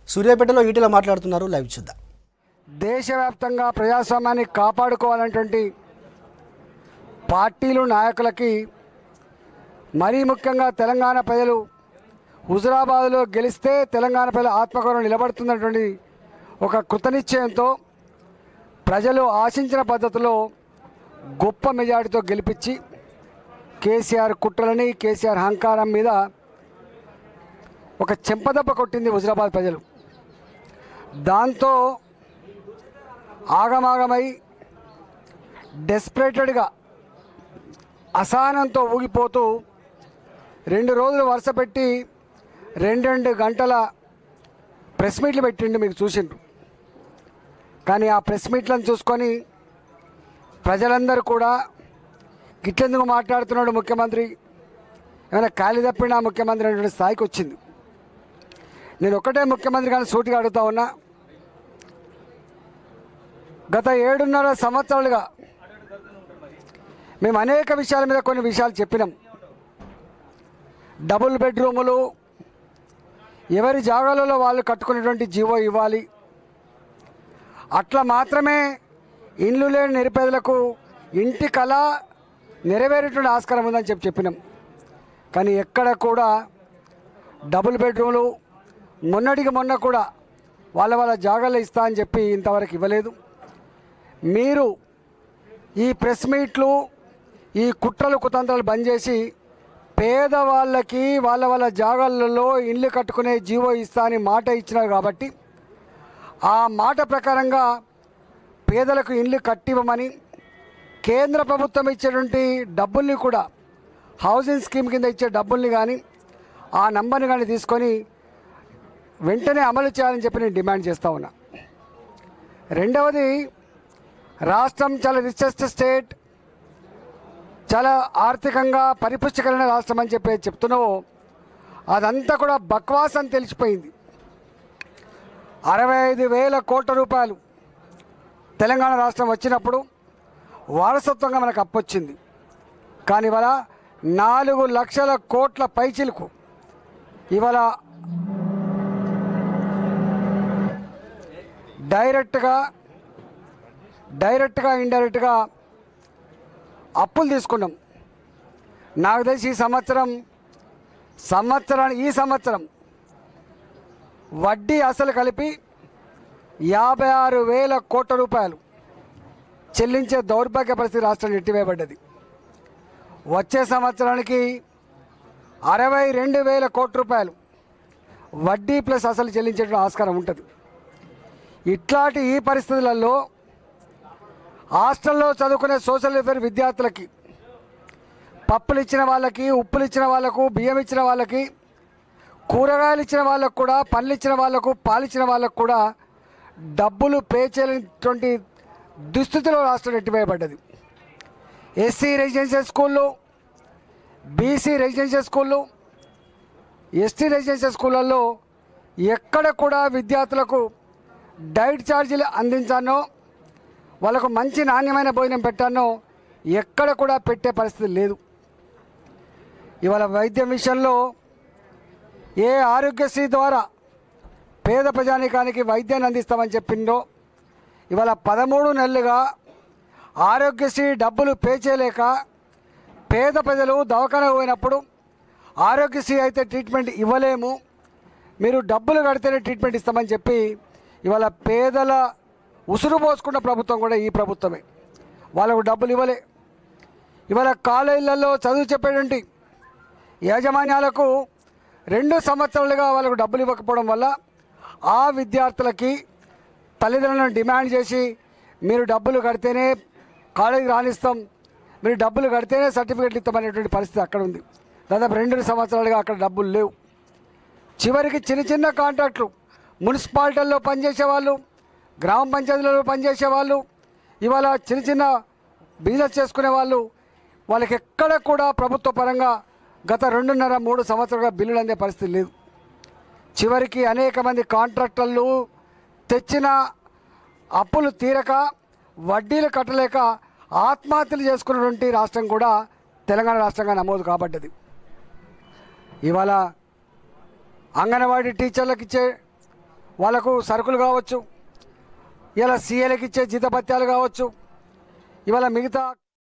సూర్యాపేటలో ఈటెల మాట్లాడుతున్నారు లైవ్ చూద్దాం దేశవ్యాప్తంగా ప్రజాస్వామ్యాన్ని కాపాడుకోవాలనేటువంటి పార్టీలు నాయకులకి మరీ ముఖ్యంగా తెలంగాణ ప్రజలు హుజురాబాద్లో గెలిస్తే తెలంగాణ ప్రజల ఆత్మగౌరవం నిలబడుతున్నటువంటి ఒక కృతనిశ్చయంతో ప్రజలు ఆశించిన పద్ధతిలో గొప్ప మెజారిటీతో గెలిపించి కేసీఆర్ కుట్రలని కేసీఆర్ అహంకారం మీద ఒక చెంపదెబ్బ కొట్టింది హుజురాబాద్ ప్రజలు దాంతో ఆగమాగమై డెస్పరేటెడ్గా అసహనంతో ఊగిపోతూ రెండు రోజులు వరుస పెట్టి రెండు రెండు గంటల ప్రెస్ మీట్లు పెట్టిండు మీకు చూసిండ్రు కానీ ఆ ప్రెస్ మీట్లను చూసుకొని ప్రజలందరూ కూడా గిట్లెందుకు మాట్లాడుతున్నాడు ముఖ్యమంత్రి ఏమైనా ఖాళీ తప్పినా ముఖ్యమంత్రి అనేటువంటి స్థాయికి వచ్చింది నేను ఒక్కటే ముఖ్యమంత్రి కానీ సూటిగా అడుగుతా ఉన్నా గత ఏడున్నర సంవత్సరాలుగా మేము అనేక విషయాల మీద కొన్ని విషయాలు చెప్పినాం డబుల్ బెడ్రూములు ఎవరి జాగాలలో వాళ్ళు కట్టుకునేటువంటి జీవో ఇవ్వాలి అట్లా మాత్రమే ఇండ్లు లేని నిరుపేదలకు ఇంటి కళ నెరవేరేటువంటి ఆస్కారం ఉందని చెప్పి చెప్పినాం కానీ ఎక్కడ కూడా డబుల్ బెడ్రూమ్లు మొన్నటికి మొన్న కూడా వాళ్ళ వాళ్ళ జాగాలో ఇస్తా అని చెప్పి ఇంతవరకు ఇవ్వలేదు మీరు ఈ ప్రెస్ మీట్లు ఈ కుట్రలు కుతంత్రాలు బంద్ చేసి పేదవాళ్ళకి వాళ్ళ వాళ్ళ జాగాలలో ఇల్లు కట్టుకునే జీవో ఇస్తా అని మాట ఇచ్చినారు కాబట్టి ఆ మాట ప్రకారంగా పేదలకు ఇల్లు కట్టివ్వమని కేంద్ర ప్రభుత్వం ఇచ్చేటువంటి డబ్బుల్ని కూడా హౌసింగ్ స్కీమ్ కింద ఇచ్చే డబ్బుల్ని కానీ ఆ నంబర్ని కానీ తీసుకొని వెంటనే అమలు చేయాలని చెప్పి నేను డిమాండ్ చేస్తూ ఉన్నా రెండవది రాష్ట్రం చాలా రిచెస్ట్ స్టేట్ చాలా ఆర్థికంగా పరిపుష్టికరమైన రాష్ట్రం అని చెప్పి చెప్తున్నావు అదంతా కూడా బక్వాస్ అని తెలిసిపోయింది అరవై ఐదు వేల కోట్ల రూపాయలు తెలంగాణ రాష్ట్రం వచ్చినప్పుడు వారసత్వంగా మనకు అప్పొచ్చింది కానీ ఇవాళ నాలుగు లక్షల కోట్ల పైచిలకు ఇవాళ డైరెక్ట్గా డైరెక్ట్గా ఇండైరెక్ట్గా అప్పులు తీసుకున్నాం నాకు తెలిసి ఈ సంవత్సరం సంవత్సరానికి ఈ సంవత్సరం వడ్డీ అసలు కలిపి యాభై ఆరు వేల కోట్ల రూపాయలు చెల్లించే దౌర్భాగ్య పరిస్థితి రాష్ట్రం నెట్టివేయబడ్డది వచ్చే సంవత్సరానికి అరవై రెండు వేల కోట్ల రూపాయలు వడ్డీ ప్లస్ అసలు చెల్లించేటువంటి ఆస్కారం ఉంటుంది ఇట్లాంటి ఈ పరిస్థితులలో హాస్టల్లో చదువుకునే సోషల్ వెల్ఫేర్ విద్యార్థులకి పప్పులు ఇచ్చిన వాళ్ళకి ఉప్పులు ఇచ్చిన వాళ్ళకు బియ్యం ఇచ్చిన వాళ్ళకి కూరగాయలు ఇచ్చిన వాళ్ళకు కూడా పళ్ళు ఇచ్చిన వాళ్ళకు పాలు ఇచ్చిన వాళ్ళకు కూడా డబ్బులు పే చేయలేనటువంటి దుస్థితిలో రాష్ట్రం నెట్టివేయబడ్డది ఎస్సీ రెసిడెన్షియల్ స్కూళ్ళు బీసీ రెసిడెన్షియల్ స్కూళ్ళు ఎస్టీ రెసిడెన్షియల్ స్కూళ్ళల్లో ఎక్కడ కూడా విద్యార్థులకు డైట్ ఛార్జీలు అందించానో వాళ్ళకు మంచి నాణ్యమైన భోజనం పెట్టానో ఎక్కడ కూడా పెట్టే పరిస్థితి లేదు ఇవాళ వైద్యం విషయంలో ఏ ఆరోగ్యశ్రీ ద్వారా పేద ప్రజానికానికి వైద్యాన్ని అందిస్తామని చెప్పిందో ఇవాళ పదమూడు నెలలుగా ఆరోగ్యశ్రీ డబ్బులు పే చేయలేక పేద ప్రజలు దవాఖాన పోయినప్పుడు ఆరోగ్యశ్రీ అయితే ట్రీట్మెంట్ ఇవ్వలేము మీరు డబ్బులు కడితేనే ట్రీట్మెంట్ ఇస్తామని చెప్పి ఇవాళ పేదల ఉసురు పోసుకున్న ప్రభుత్వం కూడా ఈ ప్రభుత్వమే వాళ్ళకు డబ్బులు ఇవ్వలే ఇవాళ కాలేజీలలో చదువు చెప్పేటువంటి యాజమాన్యాలకు రెండు సంవత్సరాలుగా వాళ్ళకు డబ్బులు ఇవ్వకపోవడం వల్ల ఆ విద్యార్థులకి తల్లిదండ్రులను డిమాండ్ చేసి మీరు డబ్బులు కడితేనే కాలేజీ రాణిస్తాం మీరు డబ్బులు కడితేనే సర్టిఫికెట్లు ఇస్తామనేటువంటి పరిస్థితి అక్కడ ఉంది దాదాపు రెండు సంవత్సరాలుగా అక్కడ డబ్బులు లేవు చివరికి చిన్న చిన్న కాంట్రాక్టులు మున్సిపాలిటీల్లో పనిచేసే వాళ్ళు గ్రామ పంచాయతీలలో పనిచేసే వాళ్ళు ఇవాళ చిన్న చిన్న బిజినెస్ చేసుకునే వాళ్ళు వాళ్ళకి ఎక్కడ కూడా ప్రభుత్వ పరంగా గత రెండున్నర మూడు సంవత్సరాలుగా బిల్లులు అందే పరిస్థితి లేదు చివరికి అనేక మంది కాంట్రాక్టర్లు తెచ్చిన అప్పులు తీరక వడ్డీలు కట్టలేక ఆత్మహత్యలు చేసుకున్నటువంటి రాష్ట్రం కూడా తెలంగాణ రాష్ట్రంగా నమోదు కాబడ్డది ఇవాళ అంగన్వాడీ టీచర్లకు ఇచ్చే వాళ్ళకు సరుకులు కావచ్చు ఇలా సీఏలకు ఇచ్చే జీతపత్యాలు కావచ్చు ఇవాళ మిగతా